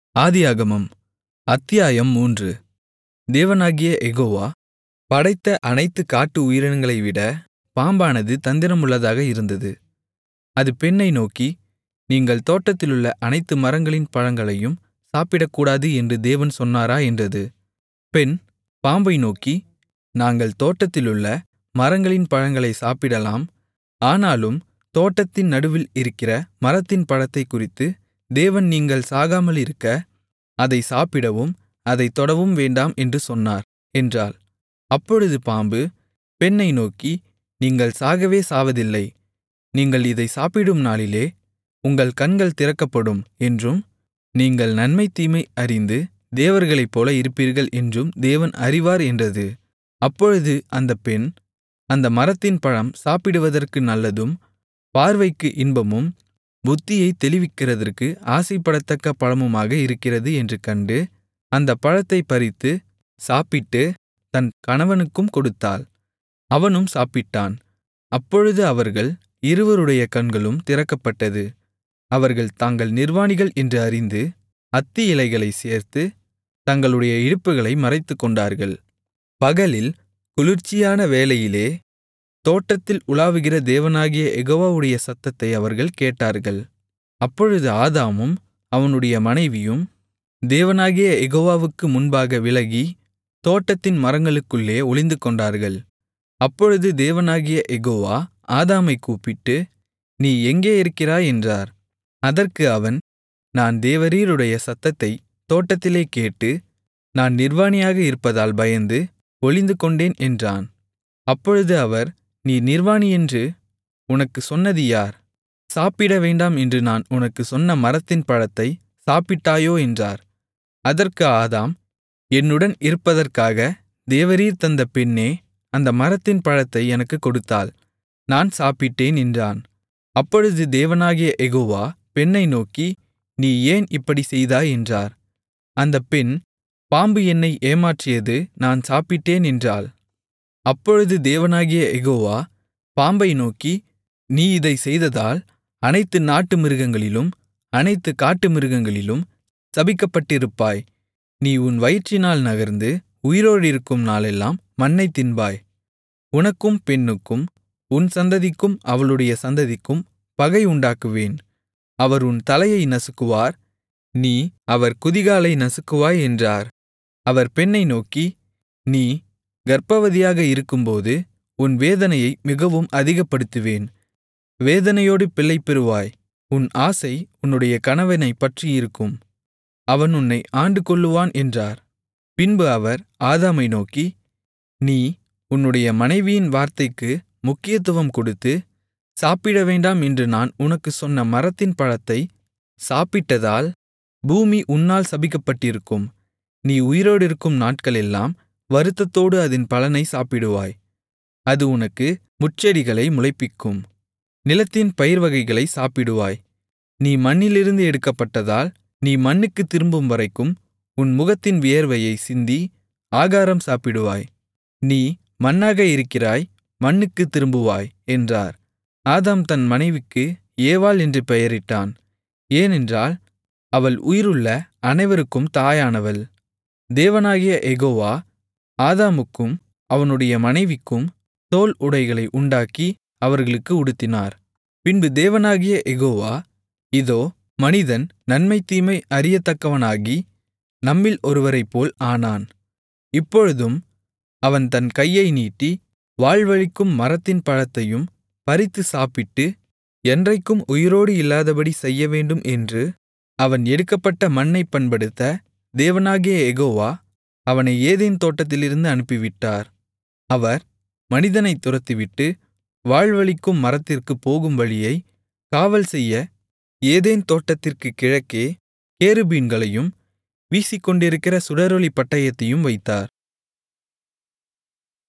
ஆதியாகமம் அத்தியாயம் மூன்று தேவனாகிய யெகோவா படைத்த அனைத்து காட்டு உயிரினங்களைவிட பாம்பானது தந்திரமுள்ளதாக இருந்தது அது பெண்ணை நோக்கி நீங்கள் தோட்டத்திலுள்ள அனைத்து மரங்களின் பழங்களையும் சாப்பிடக்கூடாது என்று தேவன் சொன்னாரா என்றது பெண் பாம்பை நோக்கி நாங்கள் தோட்டத்திலுள்ள மரங்களின் பழங்களைச் சாப்பிடலாம் ஆனாலும் தோட்டத்தின் நடுவில் இருக்கிற மரத்தின் பழத்தைக்குறித்து தேவன் நீங்கள் சாகாமலிருக்க அதைச் சாப்பிடவும் அதைத் தொடவும் வேண்டாம் என்று சொன்னார் என்றாள் அப்பொழுது பாம்பு பெண்ணை நோக்கி நீங்கள் சாகவே சாவதில்லை நீங்கள் இதைச் சாப்பிடும் நாளிலே உங்கள் கண்கள் திறக்கப்படும் என்றும் நீங்கள் நன்மை தீமை அறிந்து தேவர்களைப்போல இருப்பீர்கள் என்றும் தேவன் அறிவார் என்றது அப்பொழுது அந்தப் பெண் அந்த மரத்தின் பழம் சாப்பிடுவதற்கு நல்லதும் பார்வைக்கு இன்பமும் புத்தியைத் தெளிவிக்கிறதற்கு ஆசைப்படத்தக்க பழமுமாக இருக்கிறது என்று கண்டு அந்தப் பழத்தைப் பறித்து சாப்பிட்டு தன் கணவனுக்கும் கொடுத்தாள் அவனும் சாப்பிட்டான் அப்பொழுது அவர்கள் இருவருடைய கண்களும் திறக்கப்பட்டது அவர்கள் தாங்கள் நிர்வாணிகள் என்று அறிந்து அத்தி இலைகளைச் சேர்த்து தங்களுடைய இடுப்புகளை மறைத்துக்கொண்டார்கள் பகலில் குளிர்ச்சியான வேளையிலே தோட்டத்தில் உலாவுகிற தேவனாகிய யெகோவாவுடைய சத்தத்தை அவர்கள் கேட்டார்கள் அப்பொழுது ஆதாமும் அவனுடைய மனைவியும் தேவனாகிய யெகோவாவுக்கு முன்பாக விலகி தோட்டத்தின் மரங்களுக்குள்ளே ஒளிந்துகொண்டார்கள் அப்பொழுது தேவனாகிய யெகோவா ஆதாமைக் கூப்பிட்டு நீ எங்கே இருக்கிறாய் என்றார் அதற்கு அவன் நான் தேவரீருடைய சத்தத்தைத் தோட்டத்திலே கேட்டு நான் நிர்வாணியாக இருப்பதால் பயந்து ஒளிந்துகொண்டேன் என்றான் அப்பொழுது அவர் நீ நிர்வாணியென்று உனக்குச் சொன்னது யார் சாப்பிட வேண்டாம் என்று நான் உனக்குச் சொன்ன மரத்தின் பழத்தை சாப்பிட்டாயோ என்றார் அதற்கு ஆதாம் என்னுடன் இருப்பதற்காக தேவரீர் தந்த பெண்ணே அந்த மரத்தின் பழத்தை எனக்குக் கொடுத்தாள் நான் சாப்பிட்டேன் என்றான் அப்பொழுது தேவனாகிய யெகோவா பெண்ணை நோக்கி நீ ஏன் இப்படி செய்தாய் என்றார் அந்தப் பெண் பாம்பு என்னை ஏமாற்றியது நான் சாப்பிட்டேன் என்றாள் அப்பொழுது தேவனாகிய யெகோவா பாம்பை நோக்கி நீ இதைச் செய்ததால் அனைத்து நாட்டு மிருகங்களிலும் அனைத்து காட்டு மிருகங்களிலும் சபிக்கப்பட்டிருப்பாய் நீ உன் வயிற்றினால் நகர்ந்து உயிரோடிருக்கும் நாளெல்லாம் மண்ணைத் தின்பாய் உனக்கும் பெண்ணுக்கும் உன் சந்ததிக்கும் அவளுடைய சந்ததிக்கும் பகை உண்டாக்குவேன் அவர் உன் தலையை நசுக்குவார் நீ அவர் குதிகாலை நசுக்குவாய் என்றார் அவர் பெண்ணை நோக்கி நீ கர்ப்பவதியாக இருக்கும்போது உன் வேதனையை மிகவும் அதிகப்படுத்துவேன் வேதனையோடு பிள்ளை பெறுவாய் உன் ஆசை உன்னுடைய கணவனைப் பற்றியிருக்கும் அவன் உன்னை ஆண்டு கொள்ளுவான் என்றார் பின்பு அவர் ஆதாமை நோக்கி நீ உன்னுடைய மனைவியின் வார்த்தைக்கு முக்கியத்துவம் கொடுத்து சாப்பிட வேண்டாம் என்று நான் உனக்குச் சொன்ன மரத்தின் பழத்தை சாப்பிட்டதால் பூமி உன்னால் சபிக்கப்பட்டிருக்கும் நீ உயிரோடிருக்கும் நாட்களெல்லாம் வருத்தத்தோடு அதின் பலனை சாப்பிடுவாய் அது உனக்கு முட்செடிகளை முளைப்பிக்கும் நிலத்தின் பயிர்வகைகளை சாப்பிடுவாய் நீ மண்ணிலிருந்து எடுக்கப்பட்டதால் நீ மண்ணுக்குத் திரும்பும் வரைக்கும் உன் முகத்தின் வியர்வையை சிந்தி ஆகாரம் சாப்பிடுவாய் நீ மண்ணாக இருக்கிறாய் மண்ணுக்குத் திரும்புவாய் என்றார் ஆதாம் தன் மனைவிக்கு ஏவாள் என்று பெயரிட்டான் ஏனென்றால் அவள் உயிருள்ள அனைவருக்கும் தாயானவள் தேவனாகிய எகோவா ஆதாமுக்கும் அவனுடைய மனைவிக்கும் தோல் உடைகளை உண்டாக்கி அவர்களுக்கு உடுத்தினார் பின்பு தேவனாகிய எகோவா இதோ மனிதன் நன்மை தீமை அறியத்தக்கவனாகி நம்மில் ஒருவரைப்போல் ஆனான் இப்பொழுதும் அவன் தன் கையை நீட்டி வாழ்வழிக்கும் மரத்தின் பழத்தையும் பறித்து சாப்பிட்டு என்றைக்கும் உயிரோடு இல்லாதபடி செய்யவேண்டும் என்று அவன் எடுக்கப்பட்ட மண்ணைப் பண்படுத்த தேவனாகிய எகோவா அவனை ஏதேன் தோட்டத்திலிருந்து அனுப்பிவிட்டார் அவர் மனிதனைத் துரத்திவிட்டு வாழ்வழிக்கும் மரத்திற்குப் போகும் வழியை காவல் செய்ய ஏதேன் தோட்டத்திற்குக் கிழக்கே கேருபீன்களையும் வீசிக்கொண்டிருக்கிற சுடரொளி பட்டயத்தையும் வைத்தார்